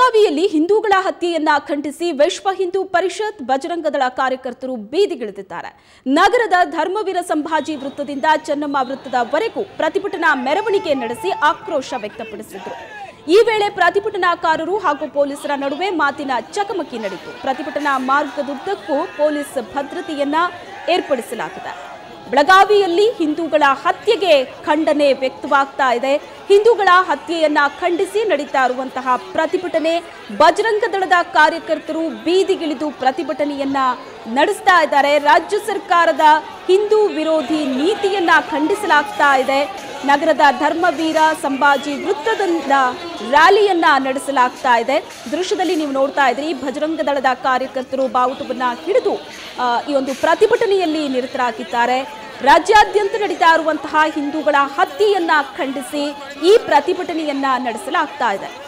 ಬೆಳಗಾವಿಯಲ್ಲಿ ಹಿಂದೂಗಳ ಹತ್ಯೆಯನ್ನ ಖಂಡಿಸಿ ವಿಶ್ವ ಹಿಂದೂ ಪರಿಷತ್ ಬಜರಂಗದಳ ಕಾರ್ಯಕರ್ತರು ಬೀದಿಗಿಳಿದಿದ್ದಾರೆ ನಗರದ ಧರ್ಮವೀರ ಸಂಭಾಜಿ ವೃತ್ತದಿಂದ ಚೆನ್ನಮ್ಮ ವೃತ್ತದವರೆಗೂ ಪ್ರತಿಭಟನಾ ಮೆರವಣಿಗೆ ನಡೆಸಿ ಆಕ್ರೋಶ ವ್ಯಕ್ತಪಡಿಸಿದ್ರು ಈ ವೇಳೆ ಪ್ರತಿಭಟನಾಕಾರರು ಹಾಗೂ ಪೊಲೀಸರ ನಡುವೆ ಮಾತಿನ ಚಕಮಕಿ ನಡೆಯಿತು ಪ್ರತಿಭಟನಾ ಮಾರ್ಗದುದ್ದಕ್ಕೂ ಪೊಲೀಸ್ ಭದ್ರತೆಯನ್ನ ಏರ್ಪಡಿಸಲಾಗಿದೆ ಬೆಳಗಾವಿಯಲ್ಲಿ ಹಿಂದೂಗಳ ಹತ್ಯೆಗೆ ಖಂಡನೆ ವ್ಯಕ್ತವಾಗ್ತಾ ಇದೆ ಹಿಂದೂಗಳ ಹತ್ಯೆಯನ್ನ ಖಂಡಿಸಿ ನಡೀತಾ ಇರುವಂತಹ ಪ್ರತಿಭಟನೆ ಬಜರಂಗ ದಳದ ಕಾರ್ಯಕರ್ತರು ಬೀದಿಗಿಳಿದು ಪ್ರತಿಭಟನೆಯನ್ನ ನಡೆಸ್ತಾ ಇದ್ದಾರೆ ರಾಜ್ಯ ಸರ್ಕಾರದ ಹಿಂದೂ ವಿರೋಧಿ ನೀತಿಯನ್ನ ಖಂಡಿಸಲಾಗ್ತಾ ಇದೆ ನಗರದ ಧರ್ಮವೀರ ಸಂಭಾಜಿ ವೃತ್ತದಿಂದ ರ್ಯಾಲಿಯನ್ನ ನಡೆಸಲಾಗ್ತಾ ಇದೆ ದೃಶ್ಯದಲ್ಲಿ ನೀವು ನೋಡ್ತಾ ಇದ್ರಿ ಬಜರಂಗ ದಳದ ಕಾರ್ಯಕರ್ತರು ಬಾವುಟವನ್ನ ಹಿಡಿದು ಆ, ಈ ಒಂದು ಪ್ರತಿಭಟನೆಯಲ್ಲಿ ನಿರತರಾಗಿದ್ದಾರೆ ರಾಜ್ಯಾದ್ಯಂತ ನಡೀತಾ ಇರುವಂತಹ ಹಿಂದೂಗಳ ಹತ್ಯೆಯನ್ನ ಖಂಡಿಸಿ ಈ ಪ್ರತಿಭಟನೆಯನ್ನ ನಡೆಸಲಾಗ್ತಾ ಇದೆ